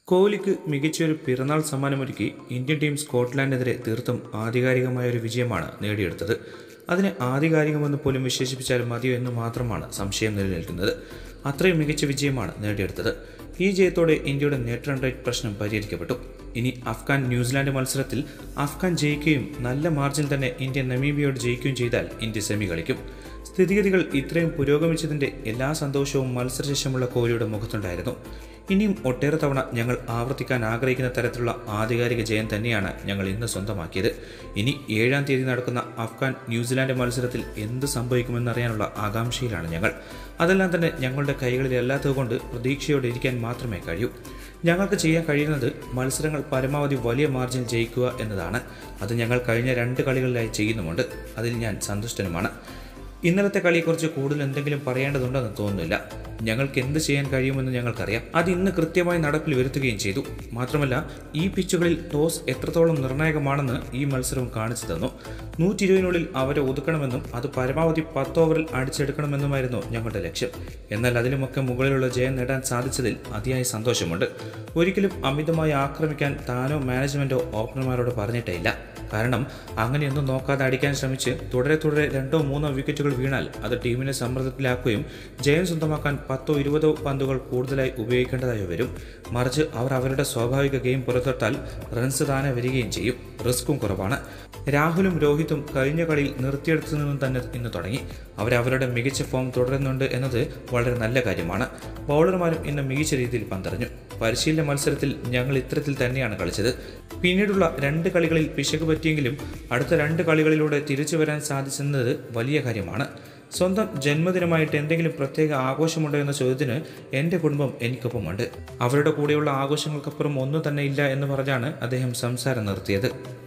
കോഹ്ലിക്ക് മികച്ചൊരു പിറന്നാൾ സമ്മാനമൊരുക്കി Indian team സ്കോട്ട്ലാൻഡിനെതിരെ തീർത്തും ആധികാരികമായ ഒരു വിജയമാണ് നേടിയെടുത്തത് അതിനെ ആധികാരികമെന്ന് പോലും വിശേഷിപ്പിച്ചാൽ മതിയോ എന്ന് മാത്രമാണ് സംശയം നിലനിൽക്കുന്നത് അത്രയും മികച്ച വിജയമാണ് നേടിയെടുത്തത് ഈ ജയത്തോടെ ഇന്ത്യയുടെ നെറ്റ് റൺ റേറ്റ് പ്രശ്നം പരിഹരിക്കപ്പെട്ടു ഇനി അഫ്ഗാൻ ന്യൂസിലാൻഡ് മത്സരത്തിൽ അഫ്ഗാൻ ജയിക്കുകയും നല്ല മാർജിൻ തന്നെ ഇന്ത്യ നമീബിയോട് ജയിക്കുകയും ചെയ്താൽ ഇന്ത്യ സെമി കളിക്കും സ്ഥിതിഗതികൾ ഇത്രയും പുരോഗമിച്ചതിന്റെ എല്ലാ സന്തോഷവും മത്സരശേഷമുള്ള കോഹ്ലിയുടെ മുഖത്തുണ്ടായിരുന്നു ഇനിയും ഒട്ടേറെ തവണ ഞങ്ങൾ ആവർത്തിക്കാൻ ആഗ്രഹിക്കുന്ന തരത്തിലുള്ള ആധികാരിക ജയം തന്നെയാണ് ഞങ്ങൾ ഇന്ന് സ്വന്തമാക്കിയത് ഇനി ഏഴാം തീയതി നടക്കുന്ന അഫ്ഗാൻ ന്യൂസിലാൻഡ് മത്സരത്തിൽ എന്ത് സംഭവിക്കുമെന്നറിയാനുള്ള ആകാംക്ഷയിലാണ് ഞങ്ങൾ അതെല്ലാം തന്നെ ഞങ്ങളുടെ കൈകളിലല്ലാത്തതുകൊണ്ട് പ്രതീക്ഷയോടെ ഇരിക്കാൻ മാത്രമേ കഴിയൂ ഞങ്ങൾക്ക് ചെയ്യാൻ കഴിയുന്നത് മത്സരങ്ങൾ പരമാവധി വലിയ മാർജിൻ ജയിക്കുക എന്നതാണ് അത് ഞങ്ങൾ കഴിഞ്ഞ രണ്ട് കളികളിലായി ചെയ്യുന്നുമുണ്ട് അതിൽ ഞാൻ സന്തുഷ്ടനുമാണ് ഇന്നലത്തെ കളിയെക്കുറിച്ച് കൂടുതൽ എന്തെങ്കിലും പറയേണ്ടതുണ്ടെന്ന് തോന്നുന്നില്ല ഞങ്ങൾക്ക് എന്ത് ചെയ്യാൻ കഴിയുമെന്ന് ഞങ്ങൾക്കറിയാം അത് ഇന്ന് കൃത്യമായി നടപ്പിൽ വരുത്തുകയും ചെയ്തു മാത്രമല്ല ഈ പിച്ചുകളിൽ ടോസ് എത്രത്തോളം നിർണായകമാണെന്ന് ഈ മത്സരവും കാണിച്ചു തന്നു നൂറ്റി ഇരുപതിനുള്ളിൽ അവരെ ഒതുക്കണമെന്നും അത് പരമാവധി പത്ത് ഓവറിൽ അടിച്ചെടുക്കണമെന്നുമായിരുന്നു ഞങ്ങളുടെ ലക്ഷ്യം എന്നാൽ അതിലുമൊക്കെ മുകളിലുള്ള ജയം നേടാൻ സാധിച്ചതിൽ അതിയായ സന്തോഷമുണ്ട് ഒരിക്കലും അമിതമായി ആക്രമിക്കാൻ താനോ മാനേജ്മെന്റോ ഓപ്പണർമാരോട് പറഞ്ഞിട്ടേ ഇല്ല കാരണം അങ്ങനെയൊന്നും നോക്കാതെ അടിക്കാൻ ശ്രമിച്ച് തുടരെ തുടരെ രണ്ടോ മൂന്നോ വിക്കറ്റുകൾ വീണാൽ അത് ടീമിനെ സമ്മർദ്ദത്തിലാക്കുകയും ജയം സ്വന്തമാക്കാൻ പത്തോ ഇരുപതോ പന്തുകൾ കൂടുതലായി ഉപയോഗിക്കേണ്ടതായി വരും മറിച്ച് അവർ അവരുടെ സ്വാഭാവിക ഗെയിം പുറത്തെടുത്താൽ റൺസ് താനെ വരികയും ചെയ്യും റിസ്ക്കും കുറവാണ് രാഹുലും രോഹിത്തും കഴിഞ്ഞ കളിയിൽ നിർത്തിയെടുത്തു നിന്നും തന്നെ ഇന്ന് തുടങ്ങി അവർ അവരുടെ മികച്ച ഫോം തുടരുന്നുണ്ട് എന്നത് വളരെ നല്ല കാര്യമാണ് ബൗളർമാരും ഇന്ന് മികച്ച രീതിയിൽ പന്തറിഞ്ഞു പരിശീലന മത്സരത്തിൽ ഞങ്ങൾ ഇത്തരത്തിൽ തന്നെയാണ് കളിച്ചത് പിന്നീടുള്ള രണ്ട് കളികളിൽ പിശക് പറ്റിയെങ്കിലും അടുത്ത രണ്ട് കളികളിലൂടെ തിരിച്ചു വരാൻ സാധിച്ചെന്നത് വലിയ കാര്യമാണ് സ്വന്തം ജന്മദിനമായിട്ട് എന്തെങ്കിലും പ്രത്യേക ആഘോഷമുണ്ടോ എന്ന ചോദ്യത്തിന് എൻ്റെ കുടുംബം എനിക്കൊപ്പമുണ്ട് അവരുടെ കൂടെയുള്ള ആഘോഷങ്ങൾക്കപ്പുറം ഒന്നും തന്നെ ഇല്ല എന്ന് പറഞ്ഞാണ് അദ്ദേഹം സംസാരം നിർത്തിയത്